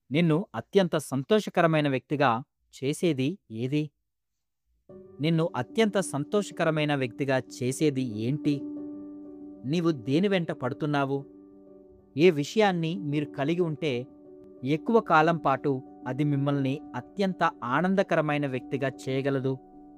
నిన్ను అత్యంత సంతోషకరమైన వ్యక్తిగా చేసేది ఏది నిన్ను అత్యంత సంతోషకరమైన వ్యక్తిగా చేసేది ఏంటి నీవు దేని వెంట పడుతున్నావు ఏ విషయాన్ని మీరు కలిగి ఉంటే ఎక్కువ కాలం పాటు అది మిమ్మల్ని అత్యంత ఆనందకరమైన వ్యక్తిగా చేయగలదు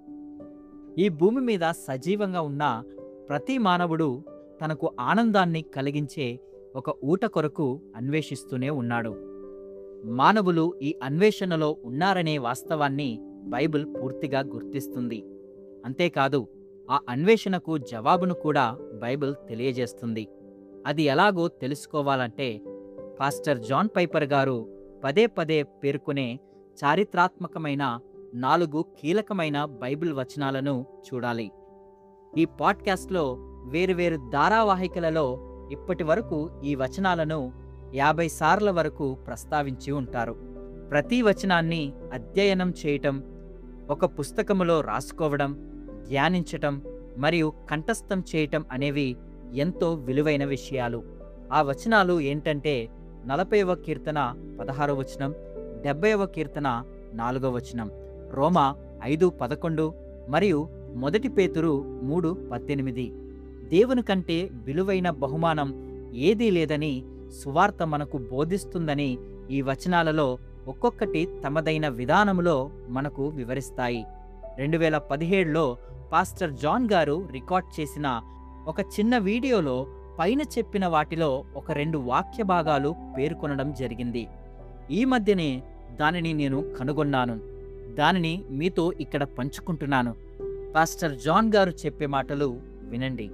ఈ భూమి మీద సజీవంగా ఉన్న ప్రతి మానవుడు తనకు ఆనందాన్ని కలిగించే ఒక ఊట కొరకు అన్వేషిస్తూనే ఉన్నాడు మానవులు ఈ అన్వేషణలో ఉన్నారనే వాస్తవాన్ని బైబిల్ పూర్తిగా గుర్తిస్తుంది అంతేకాదు ఆ అన్వేషణకు జవాబును కూడా బైబిల్ తెలియజేస్తుంది అది ఎలాగో తెలుసుకోవాలంటే పాస్టర్ జాన్ పైపర్ గారు పదే పదే పేర్కొనే చారిత్రాత్మకమైన నాలుగు కీలకమైన బైబిల్ వచనాలను చూడాలి ఈ పాడ్కాస్ట్లో వేరువేరు ధారావాహికలలో ఇప్పటి వరకు ఈ వచనాలను యాభై సార్ల వరకు ప్రస్తావించి ఉంటారు ప్రతి వచనాన్ని అధ్యయనం చేయటం ఒక పుస్తకములో రాసుకోవడం ధ్యానించటం మరియు కంఠస్థం చేయటం అనేవి ఎంతో విలువైన విషయాలు ఆ వచనాలు ఏంటంటే నలభైవ కీర్తన పదహారవ వచనం డెబ్బైవ కీర్తన నాలుగవ వచనం రోమా ఐదు పదకొండు మరియు మొదటి పేతురు మూడు పద్దెనిమిది దేవుని కంటే విలువైన బహుమానం ఏదీ లేదని సువార్త మనకు బోధిస్తుందని ఈ వచనాలలో ఒక్కొక్కటి తమదైన విధానములో మనకు వివరిస్తాయి రెండు వేల పదిహేడులో పాస్టర్ జాన్ గారు రికార్డ్ చేసిన ఒక చిన్న వీడియోలో పైన చెప్పిన వాటిలో ఒక రెండు వాక్య భాగాలు పేర్కొనడం జరిగింది ఈ మధ్యనే దానిని నేను కనుగొన్నాను దానిని మీతో ఇక్కడ పంచుకుంటున్నాను పాస్టర్ జాన్ గారు చెప్పే మాటలు వినండి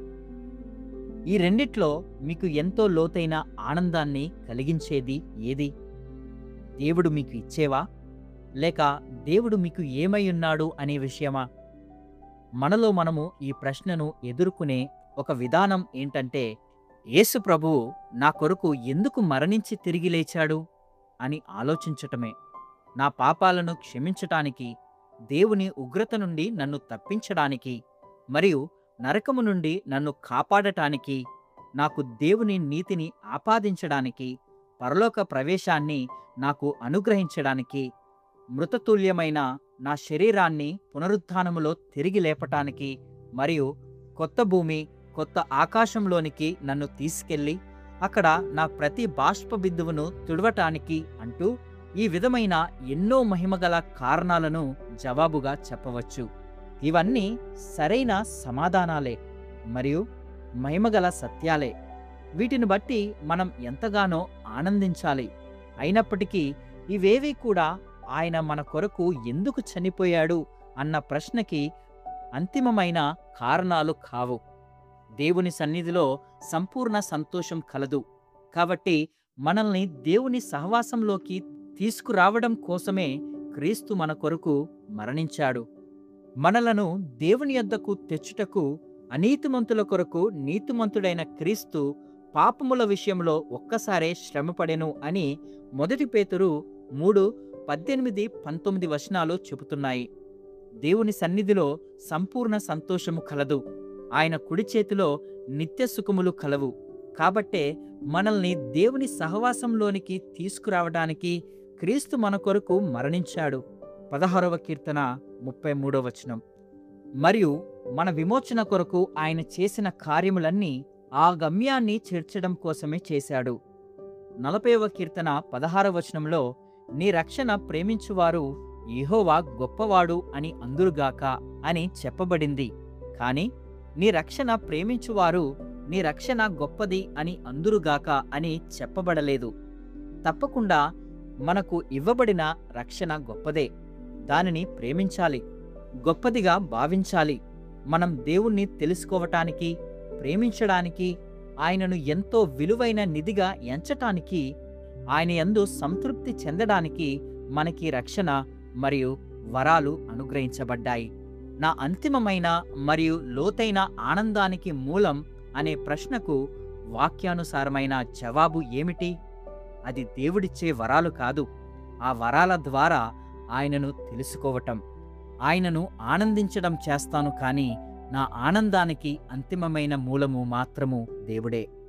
ఈ రెండిట్లో మీకు ఎంతో లోతైన ఆనందాన్ని కలిగించేది ఏది దేవుడు మీకు ఇచ్చేవా లేక దేవుడు మీకు ఏమై ఉన్నాడు అనే విషయమా మనలో మనము ఈ ప్రశ్నను ఎదుర్కొనే ఒక విధానం ఏంటంటే యేసు ప్రభువు నా కొరకు ఎందుకు మరణించి తిరిగి లేచాడు అని ఆలోచించటమే నా పాపాలను క్షమించటానికి దేవుని ఉగ్రత నుండి నన్ను తప్పించడానికి మరియు నరకము నుండి నన్ను కాపాడటానికి నాకు దేవుని నీతిని ఆపాదించడానికి పరలోక ప్రవేశాన్ని నాకు అనుగ్రహించడానికి మృతతుల్యమైన నా శరీరాన్ని పునరుత్థానములో తిరిగి లేపటానికి మరియు కొత్త భూమి కొత్త ఆకాశంలోనికి నన్ను తీసుకెళ్ళి అక్కడ నా ప్రతి బాష్ప బిందువును తుడవటానికి అంటూ ఈ విధమైన ఎన్నో మహిమగల కారణాలను జవాబుగా చెప్పవచ్చు ఇవన్నీ సరైన సమాధానాలే మరియు మహిమగల సత్యాలే వీటిని బట్టి మనం ఎంతగానో ఆనందించాలి అయినప్పటికీ ఇవేవి కూడా ఆయన మన కొరకు ఎందుకు చనిపోయాడు అన్న ప్రశ్నకి అంతిమమైన కారణాలు కావు దేవుని సన్నిధిలో సంపూర్ణ సంతోషం కలదు కాబట్టి మనల్ని దేవుని సహవాసంలోకి తీసుకురావడం కోసమే క్రీస్తు మన కొరకు మరణించాడు మనలను దేవుని యొద్దకు తెచ్చుటకు అనీతిమంతుల కొరకు నీతిమంతుడైన క్రీస్తు పాపముల విషయంలో ఒక్కసారే శ్రమపడెను అని మొదటి పేతురు మూడు పద్దెనిమిది పంతొమ్మిది వచనాలు చెబుతున్నాయి దేవుని సన్నిధిలో సంపూర్ణ సంతోషము కలదు ఆయన కుడి చేతిలో నిత్య సుఖములు కలవు కాబట్టే మనల్ని దేవుని సహవాసంలోనికి తీసుకురావడానికి క్రీస్తు మన కొరకు మరణించాడు పదహారవ కీర్తన ముప్పై మూడవ వచనం మరియు మన విమోచన కొరకు ఆయన చేసిన కార్యములన్నీ ఆ గమ్యాన్ని చేర్చడం కోసమే చేశాడు నలభైవ కీర్తన పదహారవ వచనంలో నీ రక్షణ ప్రేమించువారు యెహోవా గొప్పవాడు అని అందురుగాక అని చెప్పబడింది కాని నీ రక్షణ ప్రేమించువారు నీ రక్షణ గొప్పది అని అందురుగాక అని చెప్పబడలేదు తప్పకుండా మనకు ఇవ్వబడిన రక్షణ గొప్పదే దానిని ప్రేమించాలి గొప్పదిగా భావించాలి మనం దేవుణ్ణి తెలుసుకోవటానికి ప్రేమించడానికి ఆయనను ఎంతో విలువైన నిధిగా ఎంచటానికి ఆయన యందు సంతృప్తి చెందడానికి మనకి రక్షణ మరియు వరాలు అనుగ్రహించబడ్డాయి నా అంతిమమైన మరియు లోతైన ఆనందానికి మూలం అనే ప్రశ్నకు వాక్యానుసారమైన జవాబు ఏమిటి అది దేవుడిచ్చే వరాలు కాదు ఆ వరాల ద్వారా ఆయనను తెలుసుకోవటం ఆయనను ఆనందించడం చేస్తాను కానీ నా ఆనందానికి అంతిమమైన మూలము మాత్రము దేవుడే